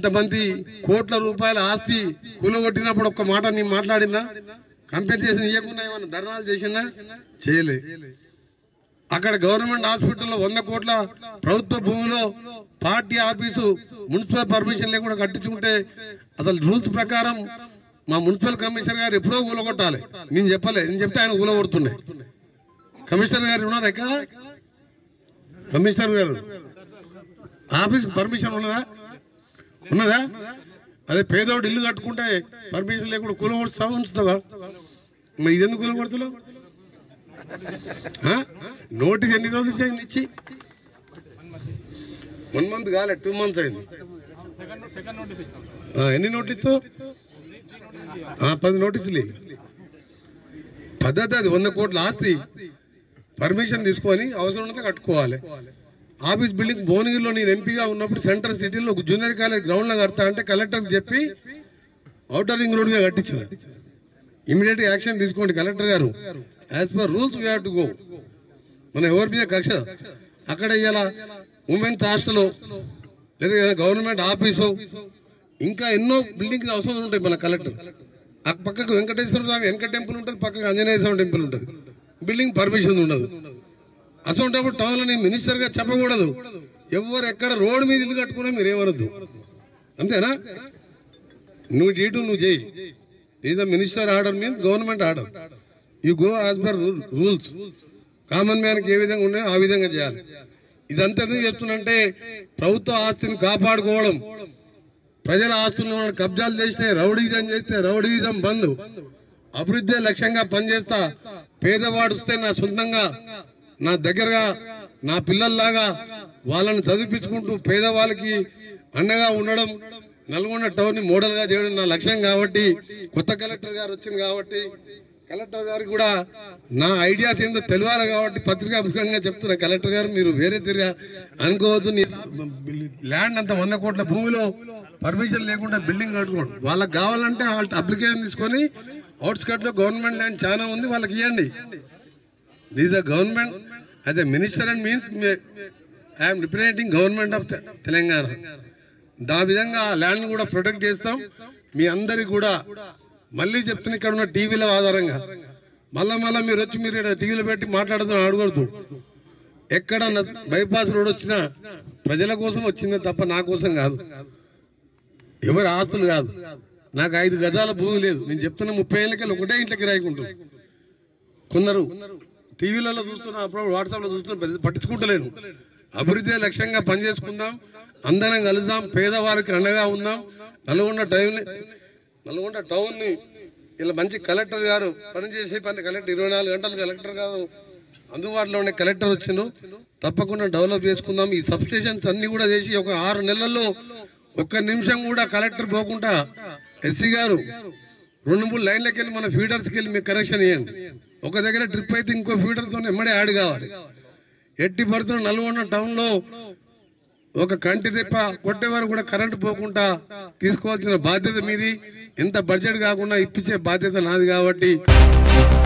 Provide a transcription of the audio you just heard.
ఇంతమంది కోట్ల రూపాయల ఆస్తి కూలగొట్టినప్పుడు ఒక్క మాట నేను మాట్లాడిందా కంపేర్ చేసి ఇవ్వకుండా ఏమన్నా ధర్నాలు చేసిందా చేయలే అక్కడ గవర్నమెంట్ హాస్పిటల్లో వంద కోట్ల ప్రభుత్వ భూమిలో పార్టీ ఆఫీసు మున్సిపల్ పర్మిషన్ లేకుండా కట్టించుకుంటే అసలు రూల్స్ ప్రకారం మా మున్సిపల్ కమిషనర్ గారు ఎప్పుడో కూలగొట్టాలి నేను చెప్పలే నేను చెప్తే ఆయన కూలగొడుతుండే కమిషనర్ గారు ఉన్నారు ఎక్కడ కమిషనర్ గారు ఆఫీస్ పర్మిషన్ ఉన్నదా ఉన్నదా అదే పేదోడు ఇల్లు కట్టుకుంటే పర్మిషన్ లేకుండా కూలగొడుతావా ఉంచుతావా మరి ఇదెందుకు కూలగొడుతున్నావు ఆ? నోటీస్ ఎన్ని రోజులు అయింది ఇచ్చి వన్ మంత్ కాలే టూ మంత్స్ అయింది ఆ, ఎన్ని నోటీసు ఆ, పది నోటీసులు ఇయ్యి. పద్ధతి అది వంద కోట్ల ఆస్తి పర్మిషన్ తీసుకొని అవసరం ఉంటే కట్టుకోవాలి ఆఫీస్ బిల్డింగ్ భువనగిరిలో నేను ఎంపీగా ఉన్నప్పుడు సెంట్రల్ సిటీలో ఒక జూనియర్ కాలేజ్ గ్రౌండ్ లో కడతా అంటే కలెక్టర్కి చెప్పి అవుటర్ రింగ్ రోడ్ గా కట్టించిన ఇమీడియట్ యాక్షన్ తీసుకోండి కలెక్టర్ గారు as per rules we to go మన ఎవరి మీద కక్ష అక్కడ ఇవాళ ఉమెన్స్ హాస్టల్ లేదా గవర్నమెంట్ ఆఫీసు ఇంకా ఎన్నో బిల్డింగ్స్ అవసరం ఉంటాయి మన కలెక్టర్ ఆ పక్కకు వెంకటేశ్వర స్వామి వెంకట టెంపుల్ ఉంటుంది పక్కకు ఆంజనేయ స్వామి టెంపుల్ ఉంటుంది బిల్డింగ్ పర్మిషన్ ఉండదు అసలు టౌన్లో నేను మినిస్టర్గా చెప్పకూడదు ఎవరు ఎక్కడ రోడ్డు మీద ఇల్లు కట్టుకున్నా మీరు ఏమనద్దు అంతేనా నువ్వు డీటు నువ్వు చేయి ఇది minister order means government order you go as per rules common మ్యాన్కి ఏ విధంగా ఉన్నాయో ఆ విధంగా చేయాలి ఇదంతా ఎందుకు చెప్తున్నంటే ప్రభుత్వ ఆస్తిని కాపాడుకోవడం ప్రజల ఆస్తులను మనం కబ్జాలు చేస్తే రౌడీజం చేస్తే రౌడీజం బంద్ అభివృద్ధి లక్ష్యంగా పనిచేస్తా పేదవాడు వస్తే నా సొంతంగా నా దగ్గరగా నా పిల్లల్లాగా వాళ్ళని చదివించుకుంటూ పేదవాళ్ళకి అండగా ఉండడం నల్గొండ టౌన్ ని మోడల్ గా చేయడం నా లక్ష్యం కాబట్టి కొత్త కలెక్టర్ గారు వచ్చింది కాబట్టి కలెక్టర్ గారికి కూడా నా ఐడియాస్ ఏందో తెలియాలి కాబట్టి పత్రికా ముఖంగా చెప్తున్నా కలెక్టర్ గారు మీరు వేరే తిరిగా అనుకోవద్దు నీ ల్యాండ్ అంత వంద కోట్ల భూమిలో పర్మిషన్ లేకుండా బిల్డింగ్ కట్టుకోండి వాళ్ళకి కావాలంటే వాళ్ళ అప్లికేషన్ తీసుకొని అవుట్స్కట్ లో గవర్నమెంట్ ల్యాండ్ చాలా ఉంది వాళ్ళకి ఇవ్వండి these are government as a minister and means I'm representing government of Telangana దా విధంగా ల్యాండ్ కూడా ప్రొటెక్ట్ చేస్తాం మీ అందరికి కూడా మళ్ళీ చెప్తున్న ఇక్కడ ఉన్న టీవీల ఆధారంగా మళ్ళా మళ్ళా మీరు వచ్చి మీరు ఇక్కడ టీవీలో పెట్టి మాట్లాడుతూ అడగకూడదు ఎక్కడ బైపాస్ రోడ్ వచ్చినా ప్రజల కోసం వచ్చిందే తప్ప నా కోసం కాదు ఎవరి ఆస్తులు కాదు నాకు ఐదు గజాల భూమి లేదు నేను చెప్తున్న ముప్పై ఏళ్ళకెళ్ళి ఒకటే ఇంట్లోకి రాయకుంటాను కొందరు టీవీలలో చూస్తున్నా అప్పుడు వాట్సాప్ లో చూస్తున్నా పెద్ద పట్టించుకుంటలేను అభివృద్ధి లక్ష్యంగా పనిచేసుకుందాం అందరం కలుద్దాం పేదవారికి అండగా ఉందాం నల్గొండ టౌన్ నల్గొండ టౌన్ ని ఇలా మంచి కలెక్టర్ గారు పనిచేసే పని కలెక్టర్ ఇరవై నాలుగు గంటలు కలెక్టర్ గారు అందుబాటులో ఉండే కలెక్టర్ వచ్చిండు తప్పకుండా డెవలప్ చేసుకుందాం ఈ సబ్ స్టేషన్స్ అన్ని కూడా చేసి ఒక ఆరు నెలల్లో ఒక్క నిమిషం కూడా కలెక్టర్ పోకుండా ఎస్సీ గారు రెండు మూడు లైన్లకి వెళ్ళి మన ఫీడర్స్కి వెళ్ళి మీకు కనెక్షన్ ఇవ్వండి ఒక దగ్గర ట్రిప్ అయితే ఇంకో ఫీడర్తో ఎమ్మడే యాడ్ కావాలి ఎట్టి పడుతున్న నల్గొండ టౌన్ లో ఒక కంటి రెప్ప కొట్టే వరకు కూడా కరెంట్ పోకుండా తీసుకోవాల్సిన బాధ్యత మీది ఎంత బడ్జెట్ కాకుండా ఇప్పించే బాధ్యత నాది కాబట్టి